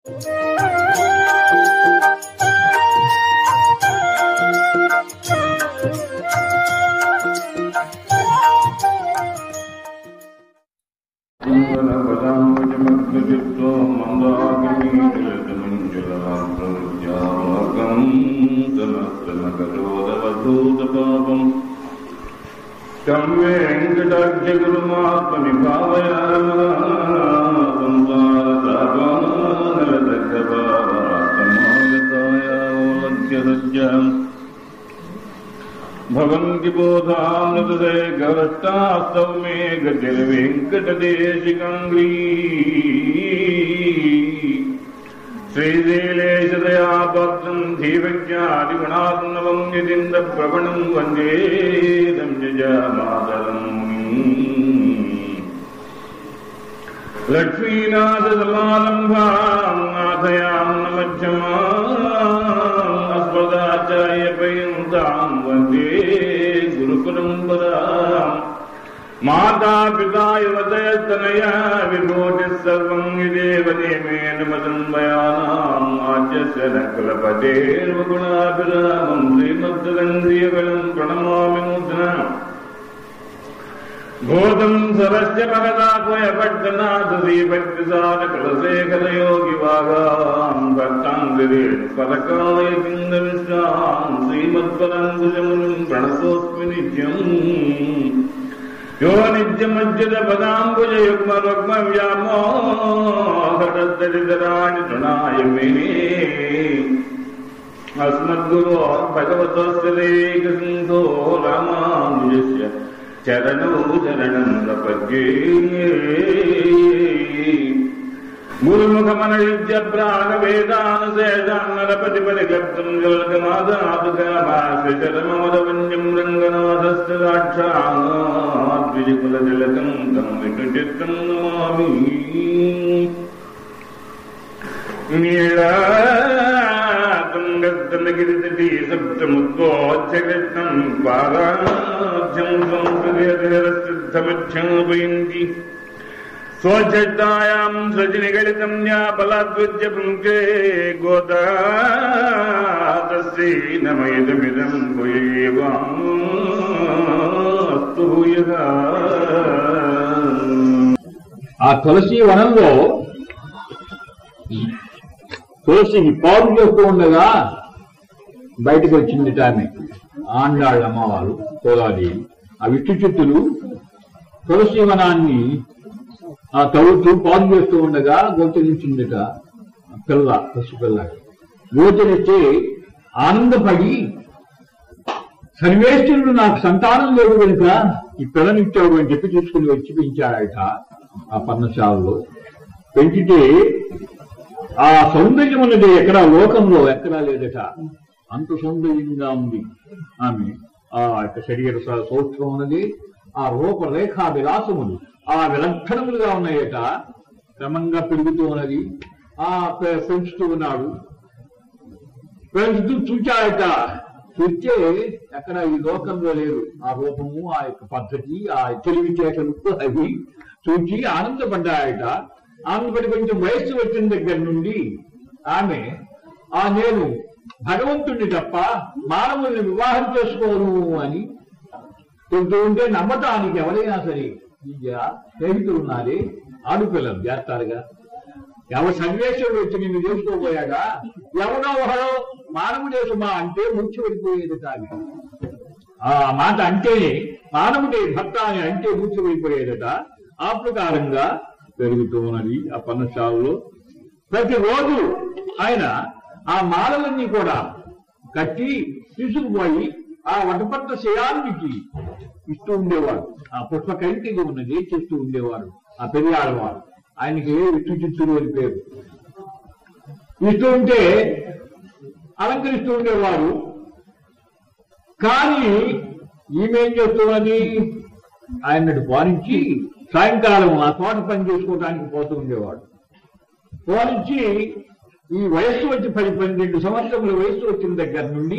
జింగనపదాంబుజమగ్నచిత్తో మందాకినీతిలతమంజులాప్రవిద్యాలోకం సమస్తమకరోదవధూతపాపం తం వెంకటాక్షగురుమాత్మని భావయానలదగ్ధపావాతమాగతాయోలగ్యరజ్యాం భవంతి బోధామృతదే గవష్టాస్తౌ మే గతిర్వెంకటదేశికంగ్రీ శ్రీశైలేశదయా భక్తం ధీవజ్ఞాదిగుణాత్మవం నితింద ప్రవణం వందే సంజమాతరం లక్ష్మీనాథసమారంభాం నాథయాం నమధ్యమాం అస్మదాచార్య పర్యంతాం వందే గురుపరంపరాం మాతా పితా యువతయస్తనయా విభూతి సర్వం ఇదేవ నియమేన మదన్మయానాం ఆద్యస్య నకులపతేర్వగుణాభిరామం శ్రీమద్దంద్రియగళం ప్రణమామి నూతన భూతం సరస్య భగదాపయ పట్టనాథ శ్రీభక్తిసార కులశేఖరయోగి వాగాం భక్తాంగిరేణ పరకాలయ కింద విశ్రాం శ్రీమత్పరాంగుజమునం ప్రణతోస్మి నిత్యం యో నిత్యమజ్జిత పదాంబుజ యుగ్మ రుగ్మ వ్యామోహరద్దరిదరాణి తృణాయ మే అస్మద్గురో భగవతోస్యేక సింధో రామానుజస్య చరణో చరణం ప్రపద్యే గురుముఖమనయుజ్య ప్రాణ వేదానుశేషాన్నరపతి పరిగప్తం జలకమాదాదుకామాశ్రిచరమమదవన్యం రంగనాథస్య సాక్షాద్విజకులతిలకం తం విటుచిత్తం నమామి నీళాతుంగస్తనగిరితటీ సప్తముద్వోచ్చకృష్ణం పారాధ్యం సంస్కృతిరసిద్ధమధ్యాపయంతి స్వచ్ఛాయాం సజనిగళితం యా బలాద్విద్య పుంకే గోదా తస్యై నమయదమిదం భూయేవాస్తు భూయగా ఆ తులసి వనంలో తులసి పాలు చేస్తూ ఉండగా బయటకు వచ్చింది ఆమె ఆండాళ్ళ అమ్మవారు గోదాదేవి ఆ విష్ణు చెట్టులు తులసి వనాన్ని ఆ తవ్వుతూ పాలు చేస్తూ ఉండగా గోచరించిందిట ఆ పిల్ల పసి పిల్ల గోచరిస్తే ఆనందపడి సర్వేశ్వరుడు నాకు సంతానం లేదు కనుక ఈ పిల్లనిచ్చాడు అని చెప్పి తీసుకుని వచ్చి పెంచాడట ఆ పర్ణశాలలో పెంచితే ఆ సౌందర్యం ఉన్నది ఎక్కడా లోకంలో ఎక్కడా లేదట అంత సౌందర్యంగా ఉంది ఆమె ఆ యొక్క శరీర స- సౌష్ఠవం ఉన్నది ఆ రూపరేఖా విలాసములు ఆ విలక్షణములుగా ఉన్నాయట క్రమంగా పెరుగుతూ ఉన్నది ఆ పె- పెంచుతూ ఉన్నాడు పెంచుతూ చూచాయట చూస్తే ఎక్కడ ఈ లోకంలో లేదు ఆ రూపము ఆ యొక్క పద్ధతి ఆ తెలివితేటలు అవి చూచి ఆనందపడ్డాయట ఆనందపడి కొంచెం వయస్సు వచ్చిన దగ్గర నుండి ఆమె ఆ నేను భగవంతుణ్ణి తప్ప మానవుల్ని వివాహం చేసుకోను అని చెబుతూ ఉంటే నమ్మటానికి ఎవరైనా సరే ఇక స్నేహితులు ఉన్నారే ఆడుపిల్లలు చేస్తారుగా ఎవరు సన్వేషకుడు వచ్చి నిన్ను చేసుకోబోయాగా ఎవడో ఒకడో మానవుడే సుమా అంటే ముఖ్యపడిపోయేది కాదు ఆ మాట అంటేనే మానవుడే భర్త అని అంటే ముఖ్యమైపోయేదట ఆ ప్రకారంగా పెరుగుతూ ఉన్నది ఆ పన్నశాలలో ప్రతిరోజు ఆయన ఆ మాలలన్నీ కూడా కట్టి తీసుకుపోయి ఆ వటపట్ట శయానికి ఇస్తూ ఉండేవాడు ఆ పుష్ప కైంటిగా ఉన్నది చేస్తూ ఉండేవాడు ఆ పెరియాడవాడు ఆయనకి విష్ణు చిత్తుడు అని పేరు ఇస్తూ ఉంటే అలంకరిస్తూ ఉండేవారు కానీ ఈమె ఏం చేస్తున్నది ఆయనడు పాలించి సాయంకాలం ఆ తోట పని చేసుకోవడానికి పోతూ ఉండేవాడు పోలించి ఈ వయస్సు వచ్చి పది పన్నెండు సంవత్సరముల వయస్సు వచ్చిన దగ్గర నుండి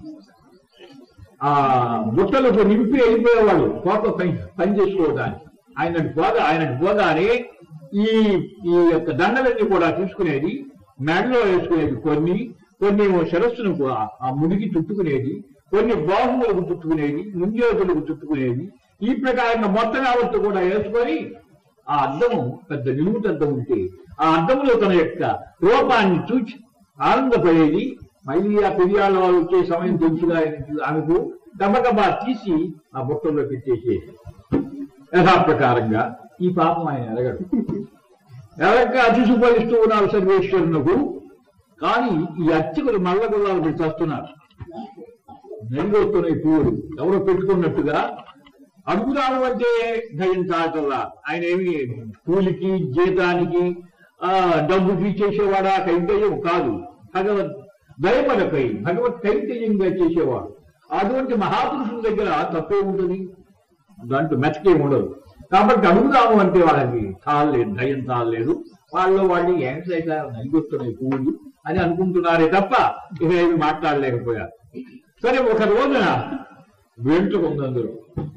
ఆ బుట్టలకు నింపి వెళ్ళిపోయేవాడు తోట పని పని చేసుకోవడానికి ఆయన పోగా ఆయన పోగానే ఈ ఈ యొక్క దండలన్నీ కూడా తీసుకునేది మెడలో వేసుకునేది కొన్ని కొన్ని ఏమో శిరస్సును ఆ- ఆ ముడికి చుట్టుకునేది కొన్ని బాహువులకు చుట్టుకునేది ముంజేతులకు చుట్టుకునేది ఈ ప్రకారంగా మొత్తం యావత్తు కూడా వేసుకొని ఆ అద్దము పెద్ద నిలువుట అద్దం ఉంటే ఆ అద్దంలో తన యొక్క రూపాన్ని చూచి ఆనందపడేది మళ్ళీ ఆ పెరియాళ్ళ వాళ్ళు వచ్చే సమయం తెలుసుగా ఆమెకు గబగబా తీసి ఆ బుట్టలో పెట్టేసేది యథాప్రకారంగా ఈ పాపం ఆయన ఎరగడు ఎరగక అతిశుపరిస్తూ ఉన్నారు సర్వేశ్వరునకు కానీ ఈ అర్చకులు మల్లగొల్లాలు పెట్టి చేస్తున్నారు నెలగొస్తున్నాయి పువ్వులు ఎవరో పెట్టుకున్నట్టుగా అడుగుదాము అంటే దయించాటల్లా ఆయన ఏమి కూలికి జీతానికి ఆ డబ్బుకి చేసేవాడా కైంకర్యం కాదు భగవద్ దయపడకై భగవత్ కైంకర్యంగా చేసేవాడు అటువంటి మహాపురుషుల దగ్గర తప్పే ఉంటుంది దాంట్లో మెచ్చకే ఉండదు కాబట్టి అడుగుదాము అంటే వాళ్ళకి తాళలేదు దయం తాళలేదు వాళ్ళు వాళ్ళు ఏంటైతే నలిగొస్తున్నాయి పువ్వులు అని అనుకుంటున్నారే తప్ప ఇక ఏమి మాట్లాడలేకపోయారు సరే ఒక రోజున వెంట్రుక ఉంది అందులో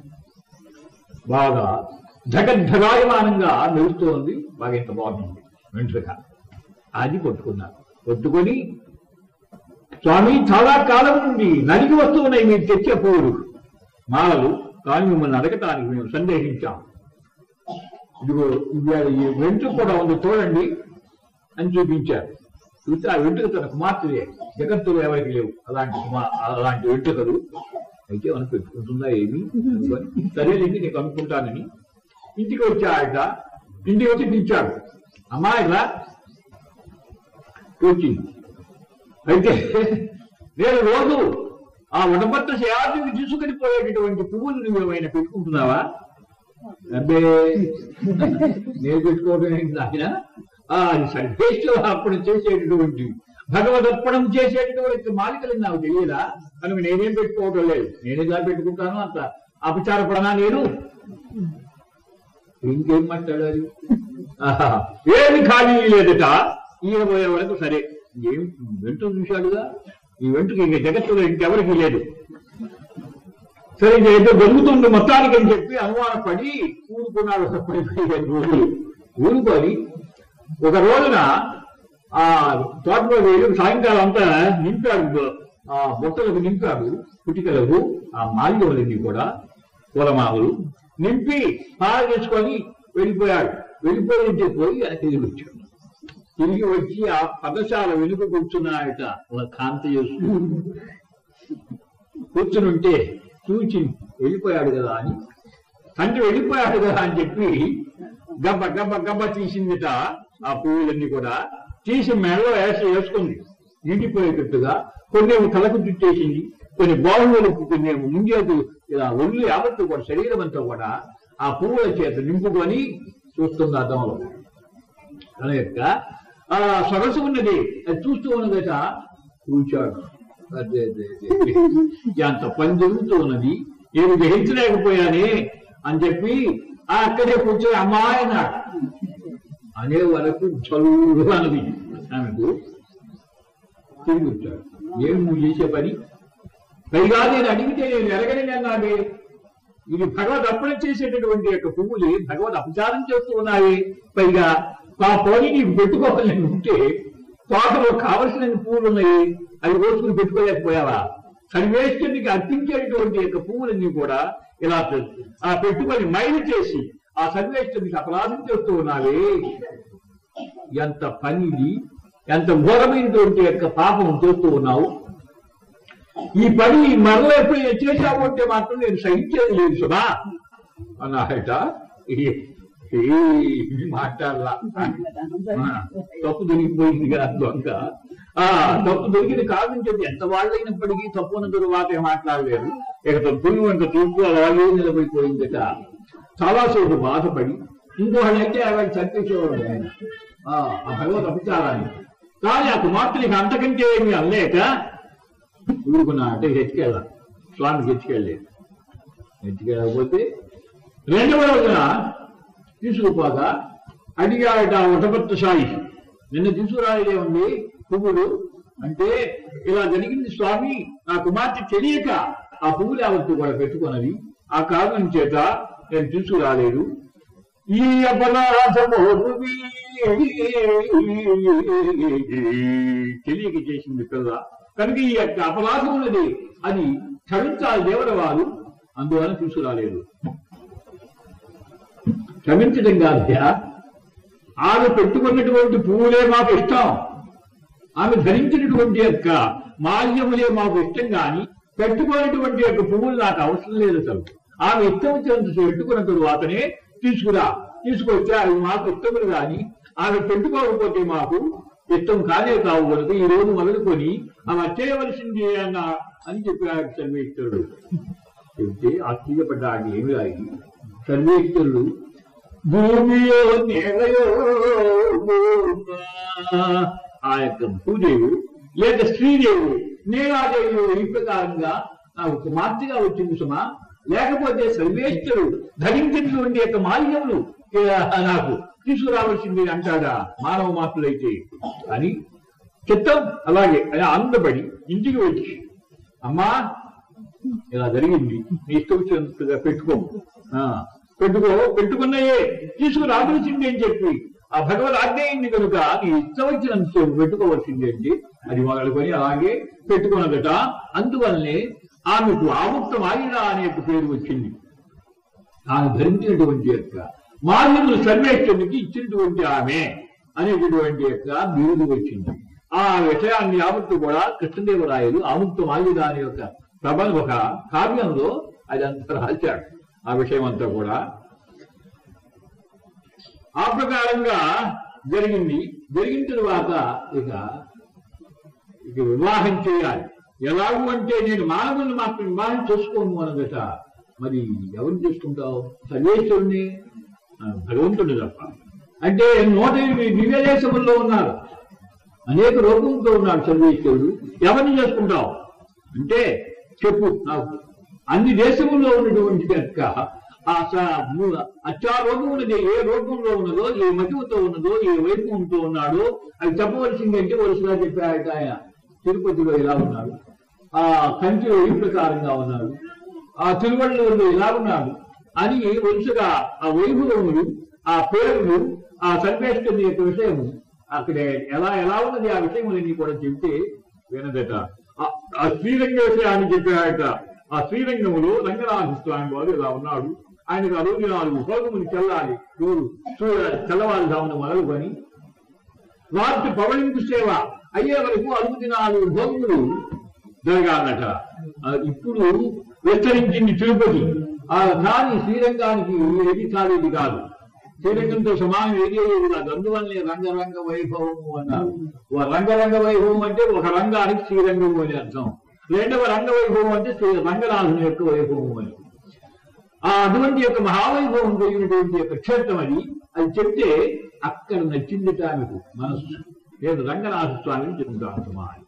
బాగా జగద్ధగాయమానంగా మెరుస్తోంది బాగా ఎంత బాగుంది వెంట్రుక అది కొట్టుకున్నారు కొట్టుకొని స్వామి చాలా కాలం నుండి నలిగి వస్తున్నాయి మీరు తెచ్చే పువ్వులు మాలలు కానీ మిమ్మల్ని అడగటానికి మేము సందేహించాం ఇదిగో ఇవాళ ఈ వెంట్రుక కూడా ఉంది చూడండి అని చూపించారు చూస్తే ఆ వెంట్రుక తన కుమార్తెలే జగత్తులు ఎవరికి లేవు అలాంటి కుమార్ అలాంటి వెంట్రుకలు అయితే మనం పెట్టుకుంటుందా ఏమి అనుకొని, సరేలేండి నీకు అనుకుంటానని ఇంటికి వచ్చాడట ఇంటికి వచ్చి పిలిచాడు అమ్మాయి రా వచ్చింది అయితే నేను రోజు ఆ వడపత్ర సేవానికి తీసుకుని పోయేటటువంటి పువ్వులు నువ్వు ఏమైనా పెట్టుకుంటున్నావా అబ్బే నేను పెట్టుకోవడం ఏంటి నాయన ఆ అది సర్వేశ్వర అర్పణ చేసేటటువంటి భగవదర్పణం చేసేటటువంటి మాలికలు నాకు తెలియదా కనుక నేనేం పెట్టుకోవటం లేదు నేను ఎలా పెట్టుకుంటాను అంత అపచారపడనా నేను ఇంకేం మాట్లాడాలి ఆహా, ఏమి ఖాళీ లేదట ఈయన పోయే వరకు సరే ఏం వెంట్రుక చూశాడుగా ఈ వెంట్రుక ఇంక జగత్తులో ఇంకెవరికి లేదు సరే ఇది ఏదో జరుగుతుంది మొత్తానికి అని చెప్పి అనుమానపడి ఊరుకున్నాడు ఒక పది పదిహేను రోజులు ఊరుకొని ఒక రోజున ఆ తోటలో వెళ్ళి సాయంకాలం అంతా నింపాడు ఆ బుట్టలకు నింపాడు పుటికలకు ఆ మాల్యములన్నీ కూడా పూలమాలలు నింపి పాల చేసుకొని వెళ్ళిపోయాడు వెళ్ళిపోయి పోయి ఆయన తిరిగి వచ్చాడు తిరిగి వచ్చి ఆ పదశాల వెనుక కూర్చున్నాయట ఒక కాంతి చేస్తూ కూర్చుని ఉంటే చూచి వెళ్ళిపోయాడు కదా అని తండ్రి వెళ్ళిపోయాడు కదా అని చెప్పి గబ్బ గబ్బ గబ్బ తీసిందిట ఆ పువ్వులన్నీ కూడా తీసి మెడలో వేసి వేసుకుంది నీటిపోయేటట్టుగా కొన్ని ఏమో తలకు చుట్టేసింది కొన్ని బాహువులకు కొన్ని ఏమో ముంజేదు ఇలా ఒళ్ళు యావత్తు కూడా శరీరం అంతా కూడా ఆ పువ్వుల చేత నింపుకొని చూస్తుంది అర్థంలో తన యొక్క ఆ సొగసు ఉన్నది అది చూస్తూ ఉన్నదట కూర్చాడు అదే అదే అదే. ఎంత పని జరుగుతూ ఉన్నది నేను గ్రహించలేకపోయానే అని చెప్పి ఆ అక్కడే కూర్చొని అమ్మాయి అన్నాడు అనే వరకు చదువు అన్నది ఆమెకు తిరిగి వచ్చాడు ఏం నువ్వు చేసే పని పైగా నేను అడిగితే నేను ఎరగని అన్నాడే ఇది భగవద్ అర్పణ చేసేటటువంటి యొక్క పువ్వులు భగవద్ అపచారం చేస్తూ ఉన్నాయి పైగా ఆ పోనీ నీకు పెట్టుకోవాలని ఉంటే తోటలో కావలసిన పువ్వులు ఉన్నాయి అవి రోజుకుని పెట్టుకోలేకపోయావా సర్వేశ్వరునికి అర్పించేటటువంటి యొక్క పువ్వులన్నీ కూడా ఇలా పె- ఆ పెట్టుకొని మైలు చేసి ఆ సర్వేశ్వరునికి అపరాధం చేస్తూ ఉన్నావే ఎంత పనిది ఎంత ఘోరమైనటువంటి యొక్క పాపం చేస్తూ ఉన్నావు ఈ పని మరల ఎప్పుడైనా చేశావు అంటే మాత్రం నేను సహించేది లేదు సుమా అన్నాడట ఏ- ఏమీ మాట్లాడలా ఆ, తప్పు దొరికిపోయింది కదా దొంగ ఆ తప్పు దొరికింది కాదని చెప్పి ఎంత వాళ్ళైనప్పటికీ తప్పున తరువాత మాట్లాడలేరు ఇక తప్పులు వంట చూపు అలాగే నిలబడిపోయిందట చాలాసేపు బాధపడి ఇంకోళ్ళైతే ఆవిడ చంపేసేవాడు ఆయన ఆ ఆ భగవత్ అపచారాన్ని కానీ ఆ కుమార్తెనికి అంతకంటే ఏమీ అనలేక ఊరుకున్నా అంటే హెచ్చుకెళ్ళా స్వామికి హెచ్చుకెళ్ళలేదు హెచ్చుకెళ్ళకపోతే రెండవ రోజున తీసుకుపోగా అడిగాడట ఆ ఉటపత్ర సాయి నిన్న తీసుకురాలేదే ఉంది పువ్వులు అంటే ఇలా జరిగింది స్వామి నా కుమార్తె తెలియక ఆ పువ్వులు యావత్తు కూడా పెట్టుకున్నది ఆ కారణం చేత నేను తీసుకురాలేదు ఈ అపరాధము తెలియక చేసింది పిల్ల కనుక ఈ యొక్క అపరాధం ఉన్నది అది క్షమించాలి దేవర వారు అందువలన తీసుకురాలేదు క్షమించడం కాదయ్యా ఆమె పెట్టుకున్నటువంటి పువ్వులే మాకు ఇష్టం ఆమె ధరించినటువంటి యొక్క మాల్యములే మాకు ఇష్టం గాని పెట్టుకున్నటువంటి యొక్క పువ్వులు నాకు అవసరం లేదు అసలు ఆమె ఇష్టం వచ్చినంత పెట్టుకున్న తరువాతనే తీసుకురా తీసుకొచ్చి అవి మాకు ఇష్టములు గాని ఆమె పెట్టుకోకపోతే మాకు ఇష్టం కానే కావు కనుక ఈ రోజు మొదలుకొని ఆమె చేయవలసింది అన్న అని చెప్పాడు సర్వేశ్వరుడు చెబితే ఆశ్చర్యపడ్డాడు ఏమి రాయి సర్వేశ్వరుడు భూమియో నేలయో ఆ యొక్క భూదేవు లేక శ్రీదేవు నేలాదేవి ఈ ప్రకారంగా నాకు కుమార్తెగా వచ్చింది సుమా లేకపోతే సర్వేశ్వరుడు ధరించినటువంటి యొక్క మాల్యములు ఏ, నాకు తీసుకురావాల్సింది అంటాడా మానవ మాటలైతే అని చిత్తం అలాగే అని ఆనందపడి ఇంటికి వచ్చి అమ్మా ఇలా జరిగింది నీ ఇష్టం వచ్చినంతగా పెట్టుకో ఆ, పెట్టుకో పెట్టుకున్నాయే తీసుకురావలసింది అని చెప్పి ఆ భగవద్ ఆజ్ఞ అయింది కనుక నీ ఇష్టం వచ్చినంత సేపు పెట్టుకోవాల్సింది అండి అది మొదలుకొని అలాగే పెట్టుకున్నదట అందువల్లనే ఆమెకు ఆముక్త మాయిన అనే పేరు వచ్చింది తాను ధరించినటువంటి యొక్క మాల్యములు సర్వేశ్వరునికి ఇచ్చినటువంటి ఆమె అనేటటువంటి యొక్క బిరుదు వచ్చింది ఆ విషయాన్ని యావత్తు కూడా కృష్ణదేవరాయలు ఆముక్త మాల్యద అనే యొక్క ప్రబల ఒక కావ్యంలో అదంతా రాశాడు ఆ విషయం అంతా కూడా ఆ ప్రకారంగా జరిగింది జరిగిన తరువాత ఇక ఇక వివాహం చేయాలి ఎలాగూ అంటే నేను మానవుని మాత్రం వివాహం చేసుకోను అనగట మరి ఎవరిని చేసుకుంటావు సర్వేశ్వరుని ఆ, భగవంతుడు తప్ప అంటే నూట ఎనిమిది దివ్య దేశముల్లో ఉన్నారు అనేక రూపంతో ఉన్నాడు సర్వేశ్వరుడు ఎవరిని చేసుకుంటావు అంటే చెప్పు నాకు అన్ని దేశముల్లో ఉన్నటువంటి యొక్క ఆ స- ము- అచ్చా రోగం ఉన్నది ఏ రోగంలో ఉన్నదో ఏ మతితో ఉన్నదో ఏ వైభవంతో ఉన్నాడో అది చెప్పవలసిందంటే వరుసగా చెప్పాడు ఆయన తిరుపతిలో ఇలా ఉన్నాడు ఆ కంచిలో ఈ ప్రకారంగా ఉన్నాడు ఆ తిరువళ్ళూరులో ఇలా ఉన్నాడు అని వరుసగా ఆ వైభవములు ఆ పేర్లు ఆ సర్వేశ్వరుని యొక్క విషయము అక్కడ ఎలా ఎలా ఉన్నది ఆ విషయములన్నీ కూడా చెబితే వినదట ఆ- ఆ శ్రీరంగ విషయాన్ని చెప్పాడట ఆ శ్రీరంగములో రంగనాథ స్వామి వారు ఇలా ఉన్నాడు ఆయనకు అరవై నాలుగు భోగములు చెల్లాలి రోజు తెల్లవారుజామున మొదలుకొని రాత్రి పవళింపు సేవ అయ్యే వరకు అరవై నాలుగు భోగములు జరగాలట ఆ, ఇప్పుడు విస్తరించింది తిరుపతి ఆ కానీ శ్రీరంగానికి ఏది కాలేదు కాదు శ్రీరంగంతో సమానం ఏది అయ్యేది కాదు అందువల్లనే రంగరంగ వైభవము అన్నారు ఓ రంగరంగ వైభవం అంటే ఒక రంగానికి శ్రీరంగం అని అర్థం రెండవ రంగ వైభవం అంటే శ్రీ రంగనాథుని యొక్క వైభవం అని ఆ అటువంటి యొక్క మహావైభవం కలిగినటువంటి యొక్క క్షేత్రం అది అది చెప్తే అక్కడ నచ్చిందిట ఆమెకు మనస్సు లేదు రంగనాథ స్వామిని చెప్తాను సుమా అని.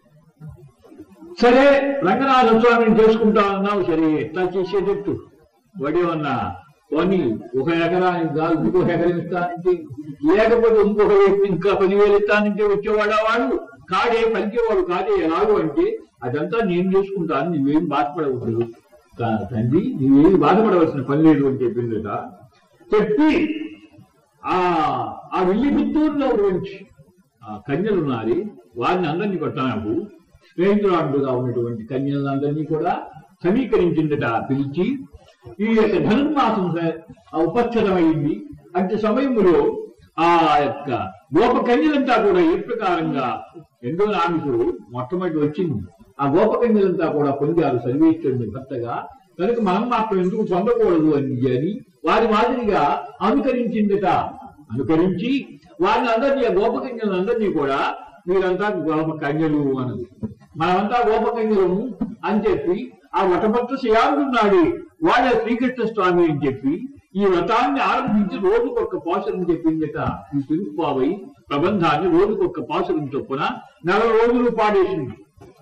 సరే రంగనాథ స్వామిని చేసుకుంటా అన్నావు సరే ఎట్లా చేసేటట్టు వడేమన్నా పోనీ ఒక ఎకరానికి కాదు ఇంకొక ఎకరం ఇస్తానంటే లేకపోతే ఇంకొక వ్యక్తి ఇంకా పదివేలు ఇస్తానంటే వచ్చేవాడా వాడు కాడే పలికేవాడు కాదే ఎలాగో అంటే అదంతా నేను చేసుకుంటాను నువ్వేం బాధపడకూడదు తా- తండ్రి నువ్వేం బాధపడవలసిన పని లేదు అని చెప్పిందట చెప్పి ఆ ఆ వెళ్ళి పుత్తూరులో నుంచి ఆ కన్యలు ఉన్నారు వారిని అందరినీ కొట్టాను స్నేహితురాండుగా ఉన్నటువంటి కన్యలందరినీ కూడా సమీకరించిందట పిలిచి ఈ యొక్క ధనుర్మాసం స- ఆ ఉపస్థితమైంది అంటే సమయంలో ఆ యొక్క గోప కన్యలంతా కూడా ఏ ప్రకారంగా ఎంతో ఆమెకు మొట్టమొదటి వచ్చింది ఆ గోప కన్యలంతా కూడా పొందారు సర్వేశ్వరుని భర్తగా కనుక మనం మాత్రం ఎందుకు పొందకూడదు అని అని వారి మాదిరిగా అనుకరించిందట అనుకరించి వారిని అందరినీ ఆ గోప కన్యలందరినీ కూడా మీరంతా గోప కన్యలు అన్నది మనమంతా గోప కన్యలము అని చెప్పి ఆ వటభక్త శయానున్నాడు వాడే శ్రీకృష్ణ స్వామి అని చెప్పి ఈ వ్రతాన్ని ఆరంభించి రోజుకొక్క పాసురం చెప్పిందట ఈ తిరుపావై ప్రబంధాన్ని రోజుకొక్క పాసురం చొప్పున నెల రోజులు పాడేసింది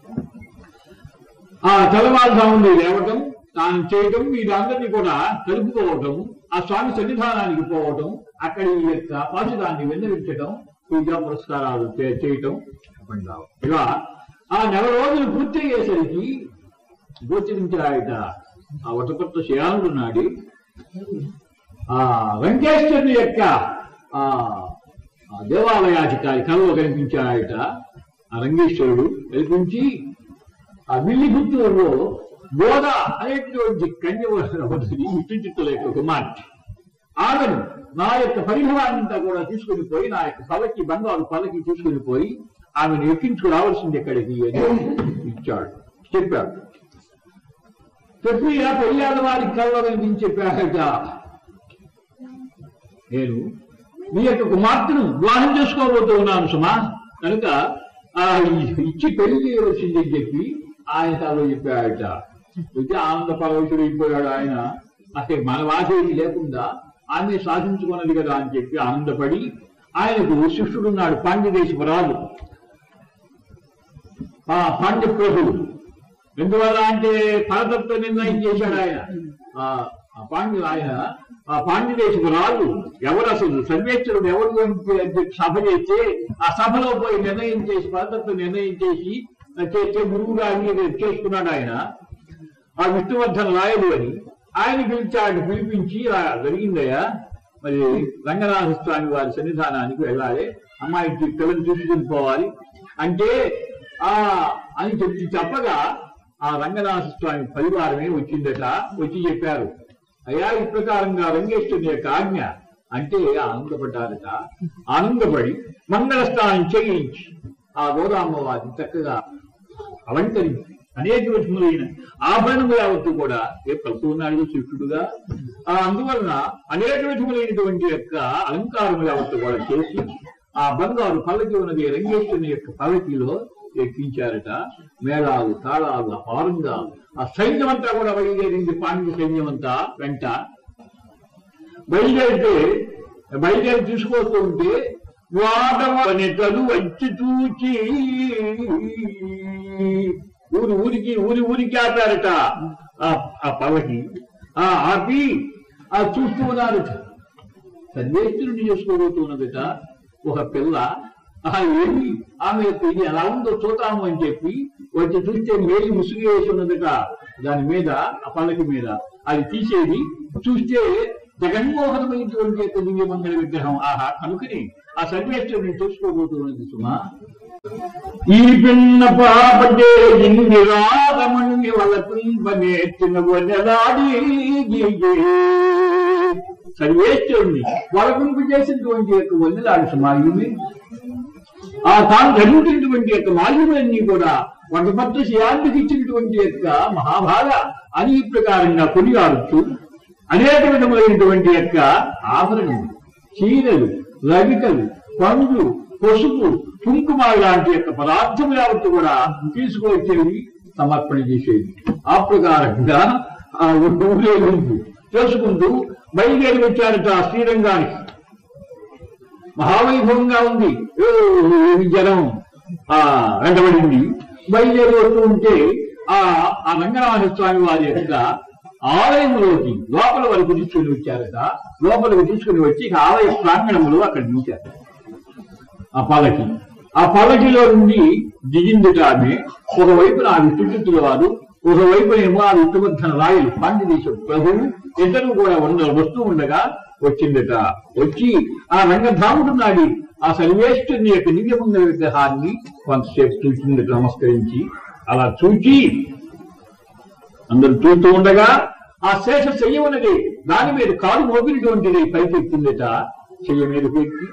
ఆ తెల్లవారుజామున లేవటం తాను చేయటం వీరందరినీ కూడా కలుపుకోవటం ఆ స్వామి సన్నిధానానికి పోవటం అక్కడ ఈ యొక్క పాశురాన్ని విన్నవించటం పూజా పురస్కారాలు చే- చేయటం చెప్పండి రావు. ఇలా ఆ నెల రోజులు పూర్తి అయ్యేసరికి గోచరించాయట ఆ వటపట్ల శయానుడు నాడి ఆ వెంకటేశ్వరుని యొక్క ఆ ఆ దేవాలయాధికారి కలలో కనిపించాయట ఆ రంగేశ్వరుడు కనిపించి ఆ విల్లి గుర్తులో బోధ అనేటువంటి కన్యవతి విష్ణు యొక్క కుమార్తె ఆమెను నా యొక్క పరిభవాన్నంతా కూడా తీసుకుని పోయి నా యొక్క పలకి బంగారు పలకి తీసుకుని పోయి ఆమెను ఎక్కించుకు రావాల్సింది ఎక్కడికి అని ఇచ్చాడు చెప్పాడు చెప్పి ఆ పెళ్ళాడ వారికి కళ్ళ కనిపించి చెప్పాడట నేను మీ యొక్క కుమార్తెను వివాహం చేసుకోబోతూ ఉన్నాను సుమా కనుక ఆ ఇచ్చి పెళ్లి చేయవలసిందని చెప్పి ఆయన తలో చెప్పాడట అయితే ఆనంద పరవశుడు అయిపోయాడు ఆయన అసలు మన వాసేది లేకుండా ఆమె సాధించుకున్నది కదా అని చెప్పి ఆనందపడి ఆయనకు శిష్యుడున్నాడు పాండ్యదేశపు రాజు ఆ పాండ్య ప్రభువు ఎందువల్ల అంటే పరతత్వ నిర్ణయం చేశాడు ఆయన ఆ ఆ పాండ్య ఆయన ఆ పాండ్యదేశపు రాజు ఎవరు అసలు సర్వేశ్వరుడు ఎవరు అని చెప్పి సభ చేస్తే ఆ సభలో పోయి నిర్ణయం చేసి పరతత్వ నిర్ణయం చేసి చేస్తే గురువు గారిని చేసుకున్నాడు ఆయన ఆ విష్ణువర్ధన రాయలు అని ఆయన పిలిచాడు పిలిపించి "ఆ, జరిగిందయ్యా మరి రంగనాథ స్వామి వారి సన్నిధానానికి వెళ్ళాలి అమ్మాయికి పిల్లలు తీసుకుని పోవాలి అంటే ఆ అని చెప్పి చెప్పగా ఆ రంగనాథ స్వామి పరివారమే వచ్చిందట వచ్చి చెప్పారు అయ్యా ఈ ప్రకారంగా రంగేశ్వరుని యొక్క ఆజ్ఞ అంటే ఆనందపడ్డారట ఆనందపడి మంగళ స్నానం చేయించి ఆ గోదామ్మవారిని చక్కగా అలంకరించి అనేక విధములైన ఆభరణములు యావత్తు కూడా ఏ ప్రభునాడు శిష్యుడుగా ఆ అందువలన అనేక విధములైనటువంటి యొక్క అలంకారములు యావత్తు కూడా చేసి ఆ బంగారు పల్లకి ఉన్నది రంగేశ్వరుని యొక్క పల్లకిలో ఎక్కించారట మేళాలు తాళాలు అపారంగా ఆ సైన్యం అంతా కూడా బయలుదేరింది పాండ్య సైన్యం అంతా వెంట బయలుదేరితే బయలుదేరి తీసుకొస్తూ ఉంటే వాడవనితలు వచ్చి చూచి ఊరి ఊరికి ఊరి ఊరికి ఆపారట ఆ- ఆ పల్లకి ఆ ఆపి ఆ చూస్తూ ఉన్నారట సర్వేశ్వరుని చేసుకోబోతున్నదట ఒక పిల్ల ఆ ఏమి ఆమె యొక్క ఇది ఎలా ఉందో చూద్దాము అని చెప్పి వచ్చి చూస్తే మేలి ముసుగు వేసి ఉన్నదట దాని మీద ఆ పల్లకి మీద అది తీసేది చూస్తే జగన్మోహనమైనటువంటి యొక్క దివ్య మంగళ విగ్రహం ఆహా కనుకని ఆ సర్వేశ్వరుని చూసుకోబోతున్నది సుమా ఈ పిన్న పాపటే ఇన్ని రాగమణి వలపింపనేర్చిన వనలాడి సర్వేశ్వరుణ్ణి వలపింపు చేసినటువంటి యొక్క వన్నెలాడు సమాయుమి ఆ తాను ధరించినటువంటి యొక్క మాల్యములన్నీ కూడా వటపత్ర శియానికి ఇచ్చినటువంటి యొక్క మహాభాగ అని ఈ ప్రకారంగా కొనియాడుతూ అనేక విధములైనటువంటి యొక్క ఆభరణములు చీరలు రవికలు పండ్లు పసుపు కుంకుమ లాంటి యొక్క పదార్థములు యావత్తు కూడా తీసుకువచ్చేవి సమర్పణ చేసేది ఆ ప్రకారంగా ఆ ఊరేగింపు చేసుకుంటూ బయలుదేరి వచ్చారట ఆ శ్రీరంగానికి మహావైభవంగా ఉంది ఏ జనం ఆ వెంటబడింది బయలుదేరి వస్తూ ఉంటే ఆ ఆ రంగనాథ స్వామి వారి యొక్క ఆలయంలోకి లోపల వరకు తీసుకుని వచ్చారట లోపలికి తీసుకుని వచ్చి ఇక ఆలయ ప్రాంగణంలో అక్కడ చూశారు ఆ పల్లకి ఆ పల్లకిలో నుండి దిగిందిట ఆమె ఒకవైపున ఆ విష్ణుచిత్తుల వారు ఒకవైపునేమో ఆ విష్ణువర్ధన రాయలు పాండ్యదేశం ప్రభువు ఇద్దరు కూడా ఉండ వస్తూ ఉండగా వచ్చిందట వచ్చి ఆ రంగధాముడు నాడి ఆ సర్వేశ్వరుని యొక్క దివ్యమంగళ విగ్రహాన్ని కొంతసేపు చూసిందట నమస్కరించి అలా చూచి అందరు చూస్తూ ఉండగా ఆ శేష చెయ్య ఉన్నది దాని మీద కాలు మోపినటువంటిది పైకెత్తిందట చెయ్య మీద పెట్టి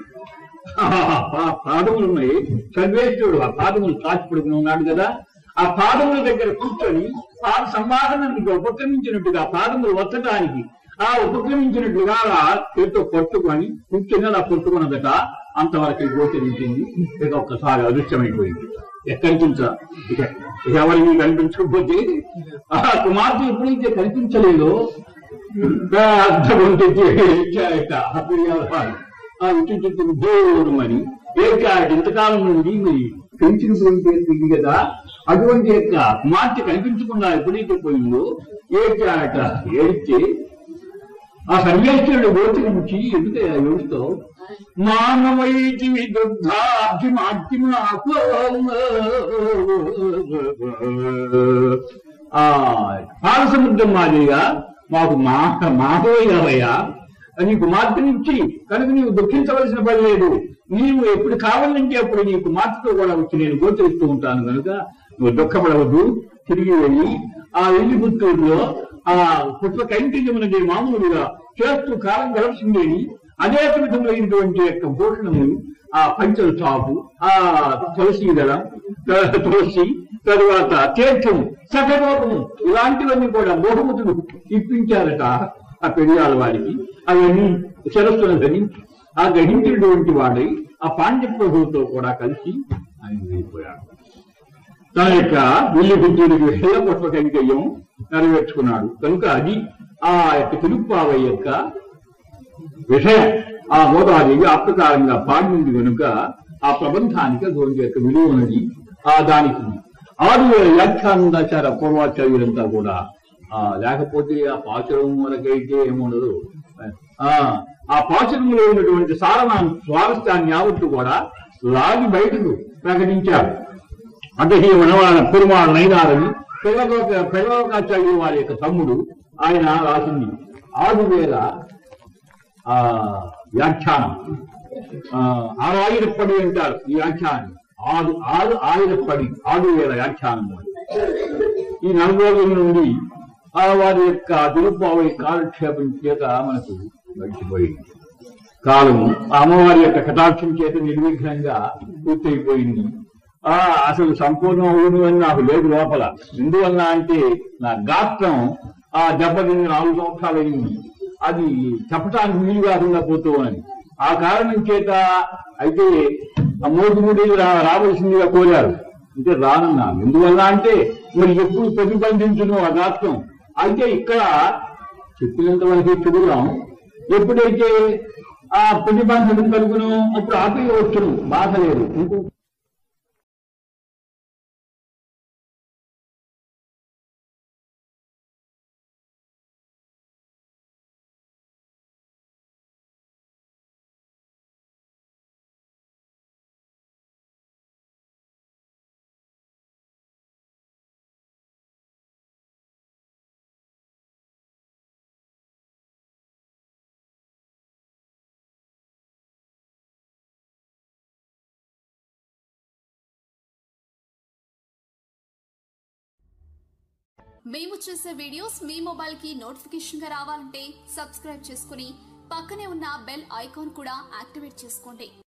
ఆ పాదములు ఉన్నాయి సర్వేశ్వరుడు ఆ పాదములు కాచి పడుకుని ఉన్నాడు కదా ఆ పాదముల దగ్గర కూర్చొని పాద సంవాహనానికి ఉపక్రమించినట్టుగా పాదములు వచ్చటానికి ఆ ఉపక్రమించినట్లుగా ఆ చేతితో పట్టుకొని కూర్చొని అలా పట్టుకున్నదట అంతవరకు గోచరించింది ఇక ఒక్కసారి అదృశ్యమైపోయింది ఎక్కడికి ఇంకా ఇక ఇక ఎవరికి కనిపించకపోతే ఆ కుమార్తె ఎప్పుడైతే కనిపించలేదో పెద్ద గొంతెత్తి ఏడ్చాయట ఆ పిల్లవాడు. ఆ ఇటు చుట్టూ దూరమని ఏడ్చాయట ఇంతకాలం నుండి మరి పెంచినటువంటి ఇది కదా అటువంటి యొక్క కుమార్తె కనిపించకుండా ఎప్పుడైతే పోయిందో ఏడ్చాయట ఏడ్చి ఆ సర్వేశ్వరుడు గోచరించి ఎందుకు ఏడుస్తావు మానవైతి దుర్ధాభిమాధ్యమాకు ఆ పాలసముద్రం మాదిరిగా మాకు మా మాధవయ్యవయ్యా నీ కుమార్తెనిచ్చి కనుక నీవు దుఃఖించవలసిన పని లేదు నీవు ఎప్పుడు కావాలంటే అప్పుడు నీ కుమార్తెతో కూడా వచ్చి నేను గోచరిస్తూ ఉంటాను కనుక నువ్వు దుఃఖపడవద్దు తిరిగి వెళ్ళి ఆ వెళ్ళి పుత్తూరులో ఆ పుష్ప కైంకర్యమునది మామూలుగా చేస్తూ కాలం గడపసిందేని అనేక విధములైనటువంటి యొక్క భూషణము ఆ పంచల చాపు ఆ తులసి దళం త- తులసి తరువాత తీర్థం సఠరోగము ఇలాంటివన్నీ కూడా బహుమతులు ఇప్పించారట ఆ పెళ్ళాల వారికి అవన్నీ శిరస్సును ధరించి ఆ గ్రహించినటువంటి వాడై ఆ పాండ్య ప్రభువుతో కూడా కలిసి ఆయన వెళ్ళిపోయాడు తన యొక్క విల్లి బుద్ధుడికి హేళ పుష్ప కైంకర్యం నెరవేర్చుకున్నాడు కనుక అది ఆ యొక్క తిరుప్పావ యొక్క విషయం ఆ గోదాదేవి ఆప్తకారంగా పాడింది కనుక ఆ ప్రబంధానికి అటువంటి యొక్క విలువ ఉన్నది ఆ దానికి ఆరు వేల వ్యాఖ్యానందాచార పూర్వాచార్యులంతా కూడా ఆ లేకపోతే ఆ పాచురం వరకైతే ఏముండదు ఆ ఆ పాచురంలో ఉన్నటువంటి సారణ స్వారస్యాన్ని యావత్తు కూడా లాగి బయటకు ప్రకటించారు అంటే ఈ వనవాడ పెరుమాళ నైనారని పిల్లలోక పిల్లలోకాచార్యులు వారి యొక్క తమ్ముడు ఆయన రాసింది ఆరు వేల ఆ వ్యాఖ్యానం ఆ, ఆరు ఆయిరప్పడి అంటారు ఈ వ్యాఖ్యానం ఆరు ఆరు ఆయిరప్పడి ఆరు వేల వ్యాఖ్యానం ఈ నలభై రోజుల నుండి ఆ వారి యొక్క తిరుపావై కాలక్షేపం చేత మనకు గడిచిపోయింది కాలము ఆ అమ్మవారి యొక్క కటాక్షం చేత నిర్విఘ్నంగా పూర్తయిపోయింది ఆ అసలు సంపూర్ణం అవును అని నాకు లేదు లోపల ఎందువల్ల అంటే నా గాత్రం ఆ దెబ్బతిని నాలుగు సంవత్సరాలు అయింది అది చెప్పటానికి వీలు కాకుండా పోతూ అని ఆ కారణం చేత అయితే ఆ మోటుముడి రా- రావలసిందిగా కోరారు అంటే రానన్నాను ఎందువల్ల అంటే మరి ఎప్పుడు ప్రతిబంధించును ఆ గాత్రం అయితే ఇక్కడ చెప్పినంత వరకు చెబుదాం ఎప్పుడైతే ఆ ప్రతిబంధం కలుగును అప్పుడు ఆపేయవచ్చును బాధ లేదు ఇంకో మేము చేసే వీడియోస్ మీ మొబైల్ కి నోటిఫికేషన్ గా రావాలంటే సబ్స్క్రైబ్ చేసుకుని పక్కనే ఉన్న బెల్ ఐకాన్ కూడా యాక్టివేట్ చేసుకోండి